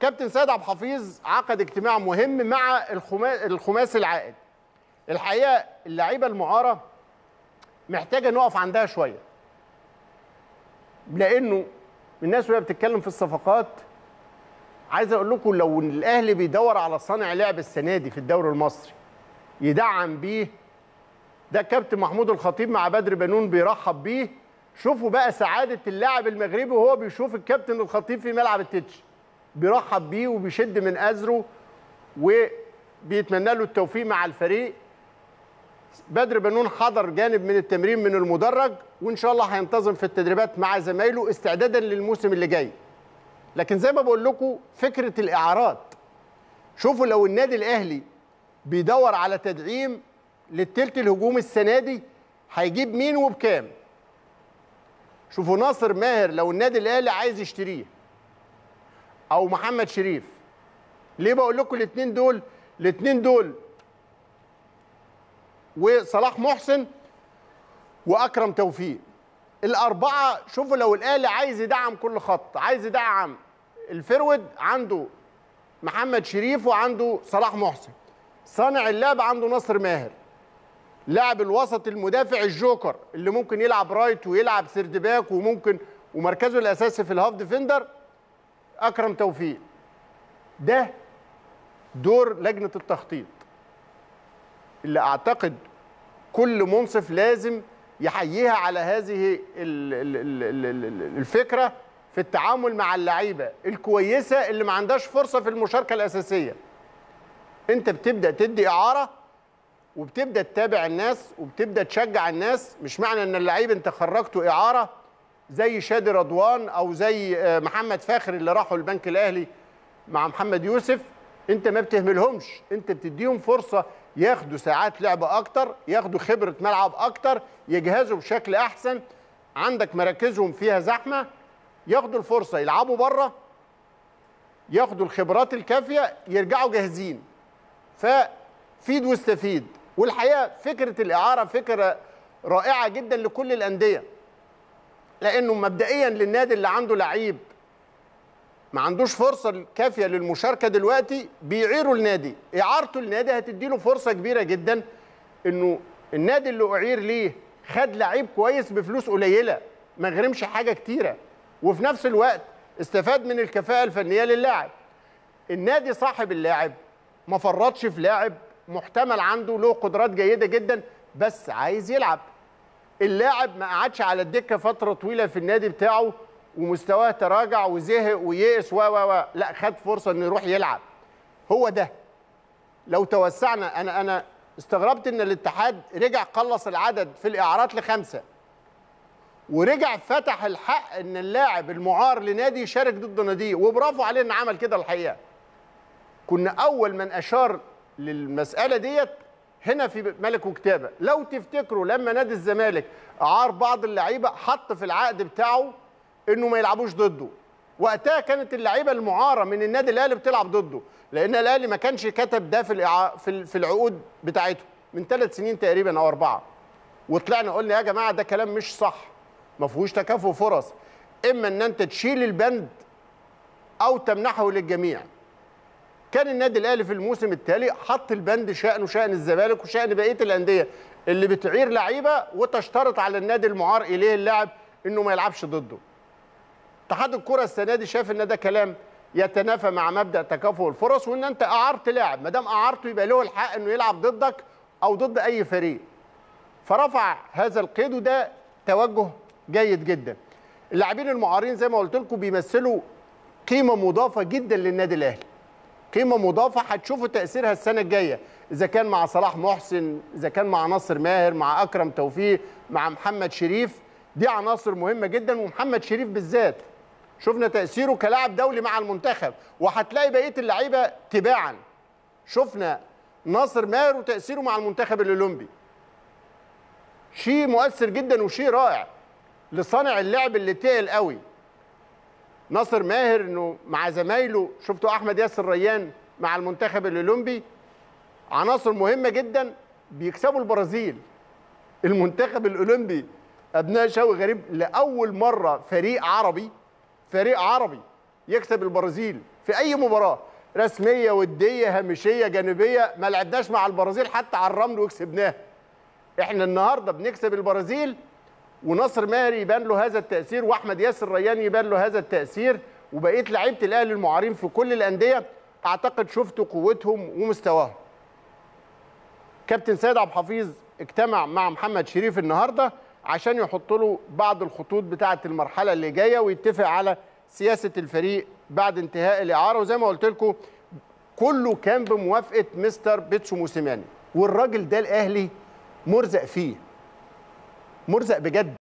كابتن سيد عبد الحفيظ عقد اجتماع مهم مع الخما- الخماسي العائد الحقيقه اللعيبه المعاره محتاجه نقف عندها شويه لانه الناس وهي بتتكلم في الصفقات عايز اقول لكم لو الاهلي بيدور على صانع لعب السنه دي في الدوري المصري يدعم بيه ده كابتن محمود الخطيب مع بدر بنون بيرحب بيه شوفوا بقى سعاده اللاعب المغربي وهو بيشوف الكابتن الخطيب في ملعب التتش بيرحب بيه وبيشد من ازره وبيتمنى له التوفيق مع الفريق بدر بنون حضر جانب من التمرين من المدرج وان شاء الله هينتظم في التدريبات مع زمايله استعدادا للموسم اللي جاي لكن زي ما بقول لكم فكره الاعارات شوفوا لو النادي الاهلي بيدور على تدعيم للتلت الهجوم السنه دي هيجيب مين وبكام شوفوا ناصر ماهر لو النادي الاهلي عايز يشتريه او محمد شريف ليه بقول لكم الاثنين دول الاثنين دول وصلاح محسن واكرم توفيق الاربعه شوفوا لو الاهلي عايز يدعم كل خط عايز يدعم الفرود عنده محمد شريف وعنده صلاح محسن صانع اللعب عنده ناصر ماهر لاعب الوسط المدافع الجوكر اللي ممكن يلعب رايت ويلعب سيرد باك وممكن ومركزه الاساسي في الهاف ديفندر اكرم توفيق ده دور لجنه التخطيط اللي اعتقد كل منصف لازم يحييها على هذه ال- ال- ال- ال- ال- الفكره في التعامل مع اللعيبه الكويسه اللي ما عندهاش فرصه في المشاركه الاساسيه انت بتبدا تدي اعاره وبتبدا تتابع الناس وبتبدا تشجع الناس مش معنى ان اللعيب انت خرجته اعاره زي شادي رضوان او زي آه، محمد فاخر اللي راحوا البنك الاهلي مع محمد يوسف انت ما بتهملهمش انت بتديهم فرصه ياخدوا ساعات لعب اكتر ياخدوا خبره ملعب اكتر يجهزوا بشكل احسن عندك مراكزهم فيها زحمه ياخدوا الفرصه يلعبوا بره ياخدوا الخبرات الكافيه يرجعوا جاهزين ففيد واستفيد والحقيقه فكره الاعاره فكره رائعه جدا لكل الانديه لانه مبدئيا للنادي اللي عنده لعيب ما عندوش فرصه كافيه للمشاركه دلوقتي بيعيروا النادي اعارته النادي هتدي له فرصه كبيره جدا انه النادي اللي اعير ليه خد لعيب كويس بفلوس قليله ما غرمش حاجه كتيره وفي نفس الوقت استفاد من الكفاءه الفنيه للاعب النادي صاحب اللاعب ما فرطش في لاعب محتمل عنده له قدرات جيده جدا بس عايز يلعب اللاعب ما قعدش على الدكه فتره طويله في النادي بتاعه ومستواه تراجع وزهق ويئس و و و لا خد فرصه انه يروح يلعب هو ده لو توسعنا انا انا استغربت ان الاتحاد رجع قلص العدد في الاعارات لخمسه ورجع فتح الحق ان اللاعب المعار لنادي يشارك ضد ناديه وبرافو عليه انه عمل كده الحقيقه كنا اول من اشار للمساله ديت هنا في ملك وكتابه لو تفتكروا لما نادي الزمالك اعار بعض اللعيبه حط في العقد بتاعه انه ما يلعبوش ضده وقتها كانت اللعيبه المعاره من النادي الاهلي بتلعب ضده لان الاهلي ما كانش كتب ده في الإعا... في ال- في العقود بتاعته من ثلاث سنين تقريبا او اربعه وطلعنا قلنا يا جماعه ده كلام مش صح ما فيهوش تكافؤ فرص اما ان انت تشيل البند او تمنحه للجميع كان النادي الاهلي في الموسم التالي حط البند شانه شان الزمالك وشان بقيه الانديه اللي بتعير لعيبه وتشترط على النادي المعار اليه اللاعب انه ما يلعبش ضده. اتحاد الكره السنه دي شاف ان ده كلام يتنافى مع مبدا تكافؤ الفرص وان انت اعرت لاعب ما دام اعرته يبقى له الحق انه يلعب ضدك او ضد اي فريق. فرفع هذا القيد وده توجه جيد جدا. اللاعبين المعارين زي ما قلت لكم بيمثلوا قيمه مضافه جدا للنادي الاهلي. قيمه مضافه هتشوفوا تاثيرها السنه الجايه اذا كان مع صلاح محسن اذا كان مع ناصر ماهر مع اكرم توفيق مع محمد شريف دي عناصر مهمه جدا ومحمد شريف بالذات شفنا تاثيره كلاعب دولي مع المنتخب وهتلاقي بقيه اللعيبه تباعا شفنا ناصر ماهر وتاثيره مع المنتخب الاولمبي شيء مؤثر جدا وشيء رائع لصانع اللعب اللي تقل قوي ناصر ماهر انه مع زمايله شفتوا احمد ياسر ريان مع المنتخب الاولمبي عناصر مهمه جدا بيكسبوا البرازيل المنتخب الاولمبي ابناء شوقي غريب لاول مره فريق عربي فريق عربي يكسب البرازيل في اي مباراه رسميه وديه هامشيه جانبيه ما لعبناش مع البرازيل حتى على الرمل وكسبناها احنا النهارده بنكسب البرازيل ونصر ماهر يبان له هذا التاثير واحمد ياسر ريان يبان له هذا التاثير وبقيه لعيبه الاهلي المعارين في كل الانديه اعتقد شفتوا قوتهم ومستواهم كابتن سيد عبد الحفيظ اجتمع مع محمد شريف النهارده عشان يحط له بعض الخطوط بتاعه المرحله اللي جايه ويتفق على سياسه الفريق بعد انتهاء الاعاره وزي ما قلت لكم كله كان بموافقه مستر بيتسو موسيماني والراجل ده الاهلي مرزق فيه مرزق بجد